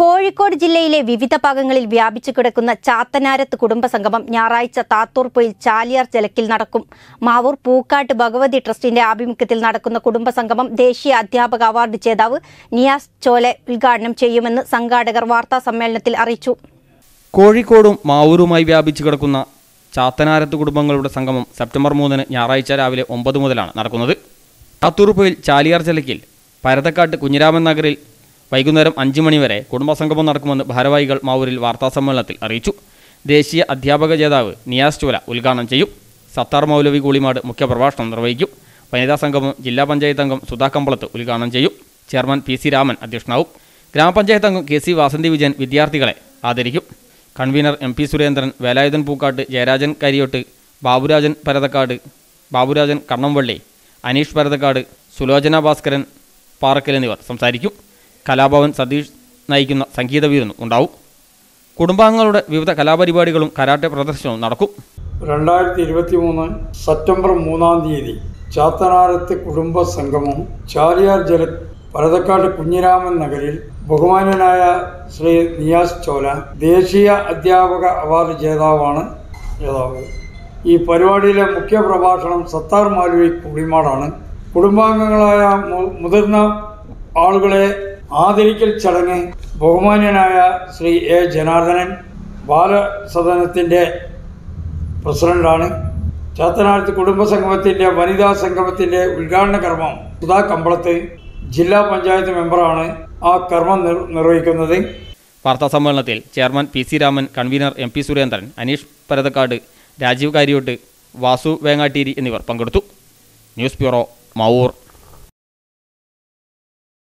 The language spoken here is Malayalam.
കോഴിക്കോട് ജില്ലയിലെ വിവിധ ഭാഗങ്ങളിൽ വ്യാപിച്ചു കിടക്കുന്ന ചാത്തനാരത്ത് കുടുംബസംഗമം ഞായറാഴ്ച താത്തൂർപ്പൊയിൽ ചാലിയാർ ജലക്കിൽ നടക്കും മാവൂർ പൂക്കാട്ട് ഭഗവതി ട്രസ്റ്റിന്റെ ആഭിമുഖ്യത്തിൽ നടക്കുന്ന കുടുംബസംഗമം ദേശീയ അധ്യാപക അവാർഡ് ജേതാവ് നിയാസ് ചോലെ ഉദ്ഘാടനം ചെയ്യുമെന്ന് സംഘാടകർ വാർത്താ സമ്മേളനത്തിൽ അറിയിച്ചു കോഴിക്കോടും മാവൂരുമായി വ്യാപിച്ചു കിടക്കുന്ന ചാത്തനാരത്ത് കുടുംബങ്ങളുടെ സംഗമം സെപ്റ്റംബർ മൂന്നിന് ഞായറാഴ്ച രാവിലെ ഒമ്പത് മുതലാണ് നടക്കുന്നത് ചാത്തൂർപ്പയിൽ ചാലിയാർ ചെലക്കിൽ പരതക്കാട്ട് കുഞ്ഞിരാമൻ നഗറിൽ വൈകുന്നേരം അഞ്ച് മണിവരെ കുടുംബസംഗമം നടക്കുമെന്ന് ഭാരവാഹികൾ മാവൂരിൽ വാർത്താസമ്മേളനത്തിൽ അറിയിച്ചു ദേശീയ അധ്യാപക ജേതാവ് നിയാസ് ചോല ഉദ്ഘാടനം ചെയ്യും സത്താർ മൗലവി കൂളിമാട് മുഖ്യപ്രഭാഷണം നിർവഹിക്കും വനിതാ സംഗമം ജില്ലാ പഞ്ചായത്ത് അംഗം സുധാ കമ്പളത്ത് ഉദ്ഘാടനം ചെയ്യും ചെയർമാൻ പി സി രാമൻ അധ്യക്ഷനാവും ഗ്രാമപഞ്ചായത്ത് അംഗം കെ സി വാസന്തി വിജയൻ വിദ്യാർത്ഥികളെ ആദരിക്കും convener M P Surendran Velayudhan Pookkatt Jayarajan Kariyott Baburajan Parathakkad Baburajan Kannamvalli Aneesh Parathakkad Sulochana Bhaskaran Parakkal എന്നിവർ സംസാരിക്കും കലാഭവൻ സതീഷ് നയിക്കുന്ന സംഗീത വിരുന്നും ഉണ്ടാവും കുടുംബാംഗങ്ങളുടെ വിവിധ കലാപരിപാടികളും കരാട്ടെ പ്രദർശനവും നടക്കും രണ്ടായിരത്തി ഇരുപത്തി മൂന്ന് സെപ്റ്റംബർ മൂന്നാം തീയതി ചാത്തനാരത്ത് കുടുംബ സംഗമം ചാലിയാർ ജല പരതക്കാട് കുഞ്ഞിരാമൻ നഗരിൽ ബഹുമാന്യനായ ശ്രീ നിയാസ് ചോല ദേശീയ അധ്യാപക അവാർഡ് ജേതാവാണ് ജേതാവ് ഈ പരിപാടിയിലെ മുഖ്യ പ്രഭാഷണം സത്താർ മാലുവി കുടിമാടാണ് കുടുംബാംഗങ്ങളായ മു- മുതിർന്ന ആളുകളെ ആദരിക്കൽ ചടങ്ങ് ബഹുമാന്യനായ ശ്രീ എ ജനാർദ്ദനൻ ബാലസദനത്തിൻ്റെ പ്രസിഡന്റാണ് ചാത്തനാഴത്ത് കുടുംബ സംഗമത്തിൻ്റെ വനിതാ സംഗമത്തിൻ്റെ ഉദ്ഘാടന കർമ്മം സുധാ കമ്പളത്ത് ജില്ലാ പഞ്ചായത്ത് മെമ്പറാണ് ആ കർമ്മം നിർ- നിർവഹിക്കുന്നത് വാർത്താ സമ്മേളനത്തിൽ chairman P C Raman convener M P Surendran Aneesh Parathakkad Rajeev Karyott Vasu Vengatteeri എന്നിവർ പങ്കെടുത്തു ന്യൂസ് ബ്യൂറോ മാവൂർ